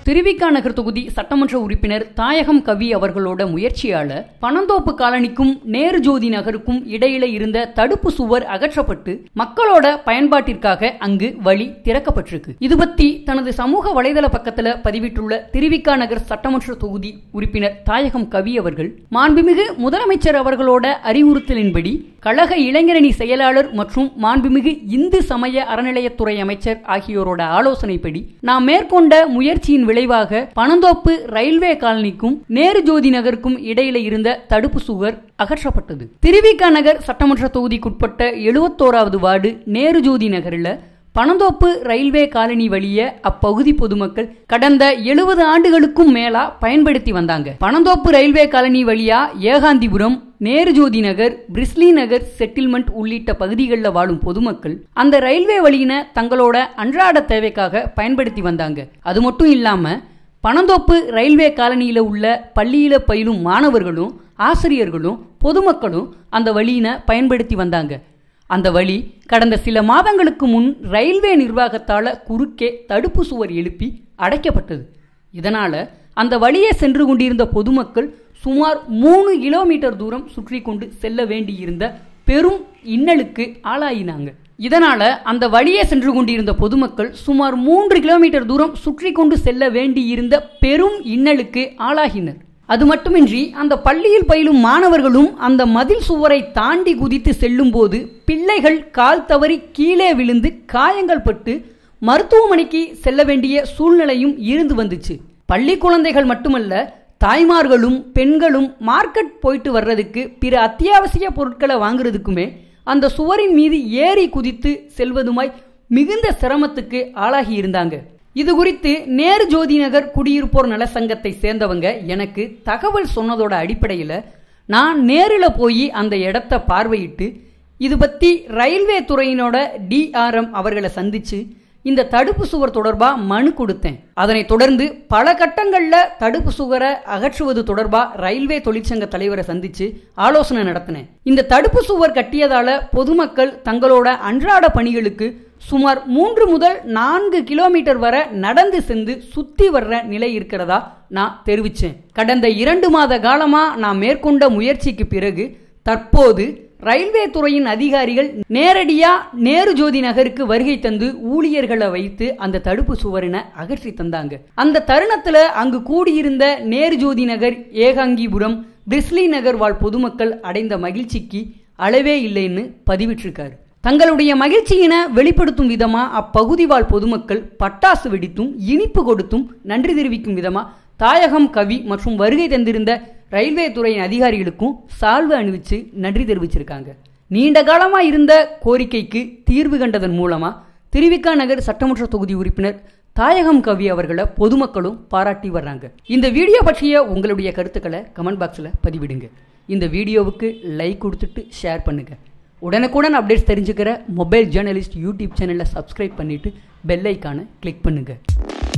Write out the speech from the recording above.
திருவிக்கா நகர் தொகுதி சட்டமன்ற உறுப்பினர் தாயகம் கவி அவர்களோட முயற்சியால பனந்தோப்பு காலனிக்கும் நேரு ஜோதி நகருக்கும் இடையில இருந்த தடுப்பு சுவர் அகற்றப்பட்டு மக்களோட பயன்பாட்டிற்காக அங்கு வழி திறக்கப்பட்டிருக்கு இது பத்தி தனது சமூக வலைதள பக்கத்துல பதிவிட்டுள்ள திருவிக்கா நகர் சட்டமன்ற தொகுதி உறுப்பினர் தாயகம் கவி அவர்கள் மாண்புமிகு முதலமைச்சர் அவர்களோட அறிவுறுத்தலின்படி கழக இளைஞரணி செயலாளர் மற்றும் மாண்புமிகு இந்து சமய அறநிலையத்துறை அமைச்சர் ஆகியோரோட ஆலோசனைப்படி நாம் மேற்கொண்ட முயற்சியின் விளைவாக பனந்தோப்பு ரயில்வே காலனிக்கும் நேரு ஜோதி நகருக்கும் இடையில இருந்த தடுப்பு சுவர் அகற்றப்பட்டது திருவிக நகர் சட்டமன்ற தொகுதிக்குட்பட்ட எழுபத்தோராவது வார்டு நேரு ஜோதி நகரில் பனந்தோப்பு ரயில்வே காலனி வழிய அப்பகுதி பொதுமக்கள் கடந்த எழுபது ஆண்டுகளுக்கும் மேலா பயன்படுத்தி வந்தாங்க பனந்தோப்பு ரயில்வே காலனி வழியா ஏகாந்திபுரம் நேரு ஜோதி நகர் பிரிஸ்லி நகர் செட்டில்மெண்ட் உள்ளிட்ட பகுதிகளில் வாழும் பொதுமக்கள் அந்த ரயில்வே வழியின தங்களோட அன்றாட தேவைக்காக பயன்படுத்தி வந்தாங்க அது மட்டும் இல்லாம பனந்தோப்பு ரயில்வே காலனியில உள்ள பள்ளியில பயிலும் மாணவர்களும் ஆசிரியர்களும் பொதுமக்களும் அந்த வழியின பயன்படுத்தி வந்தாங்க அந்த வழி கடந்த சில மாதங்களுக்கு முன் ரயில்வே நிர்வாகத்தால குறுக்கே தடுப்பு சுவர் எழுப்பி அடைக்கப்பட்டது இதனால அந்த வழியே சென்று கொண்டிருந்த பொதுமக்கள் சுமார் மூணு கிலோமீட்டர் தூரம் சுற்றி கொண்டு செல்ல வேண்டியிருந்த பெரும் இன்னலுக்கு ஆளாயினாங்க இதனால அந்த வழியே சென்று கொண்டிருந்த பொதுமக்கள் சுமார் மூன்று கிலோமீட்டர் தூரம் சுற்றி கொண்டு செல்ல வேண்டியிருந்த பெரும் இன்னலுக்கு ஆளாகினர் அது மட்டுமின்றி அந்த பள்ளியில் பயிலும் மாணவர்களும் அந்த மதில் சுவரை தாண்டி குதித்து செல்லும் போது பிள்ளைகள் கால் தவறி கீழே விழுந்து காயங்கள் பட்டு மருத்துவமனைக்கு செல்ல வேண்டிய சூழ்நிலையும் இருந்து வந்துச்சு பள்ளி குழந்தைகள் மட்டுமல்ல தாய்மார்களும் பெண்களும் மார்க்கெட் போயிட்டு வர்றதுக்கு பிற அத்தியாவசிய பொருட்களை வாங்குறதுக்குமே அந்த சுவரின் மீது ஏறி குதித்து செல்வதுமாய் மிகுந்த சிரமத்துக்கு ஆளாகி இருந்தாங்க இது குறித்து நேரு ஜோதி நகர் குடியிருப்போர் நல சங்கத்தை சேர்ந்தவங்க எனக்கு தகவல் சொன்னதோட அடிப்படையில் நான் நேரில் போய் அந்த இடத்த பார்வையிட்டு இது பற்றி ரயில்வே துறையினோட டிஆர்எம் அவர்களை சந்திச்சு இந்த தடுப்பு சுவர் தொடர்பாக மனு கொடுத்தேன் அதனைத் தொடர்ந்து பல கட்டங்களில் தடுப்பு சுவரை அகற்றுவது தொடர்பாக ரயில்வே தொழிற்சங்க தலைவரை சந்திச்சு ஆலோசனை நடத்தினேன் இந்த தடுப்பு சுவர் கட்டியதால பொதுமக்கள் தங்களோட அன்றாட பணிகளுக்கு சுமார் மூன்று முதல் நான்கு கிலோமீட்டர் வரை நடந்து சென்று சுத்தி வர்ற நிலை இருக்கிறதா நான் தெரிவிச்சேன் கடந்த இரண்டு மாத காலமா நான் மேற்கொண்ட முயற்சிக்கு பிறகு தற்போது ரயில்வே துறையின் அதிகாரிகள் நேரடியா நேரு ஜோதி நகருக்கு வருகை தந்து ஊழியர்களை வைத்து அந்த தடுப்பு சுவரினை அகற்றி தந்தாங்க அந்த தருணத்துல அங்கு கூடியிருந்த நேரு ஜோதி நகர் ஏகாங்கிபுரம் பிரிஸ்லி நகர் வாழ் பொதுமக்கள் அடைந்த மகிழ்ச்சிக்கு அளவே இல்லைன்னு பதிவிட்டிருக்காரு தங்களுடைய மகிழ்ச்சியின வெளிப்படுத்தும் விதமா அப்பகுதி வாழ் பொதுமக்கள் பட்டாசு வெடித்தும் இனிப்பு கொடுத்தும் நன்றி தெரிவிக்கும் விதமா தாயகம் கவி மற்றும் வருகை தந்திருந்த ரயில்வே துறையின் அதிகாரிகளுக்கும் சால்வு அணிவிச்சு நன்றி தெரிவிச்சிருக்காங்க நீண்ட காலமாக இருந்த கோரிக்கைக்கு தீர்வு கண்டதன் மூலமா திருவிக்கா நகர் சட்டமன்ற தொகுதி உறுப்பினர் தாயகம் கவி அவர்களை பொதுமக்களும் பாராட்டி வர்றாங்க இந்த வீடியோ பற்றிய உங்களுடைய கருத்துக்களை கமெண்ட் பாக்ஸில் பதிவிடுங்க இந்த வீடியோவுக்கு லைக் கொடுத்துட்டு ஷேர் பண்ணுங்க உடனுக்குடன் அப்டேட்ஸ் தெரிஞ்சுக்கிற மொபைல் ஜேர்னலிஸ்ட் யூடியூப் சேனலை சப்ஸ்கிரைப் பண்ணிட்டு பெல் ஐக்கானை கிளிக் பண்ணுங்க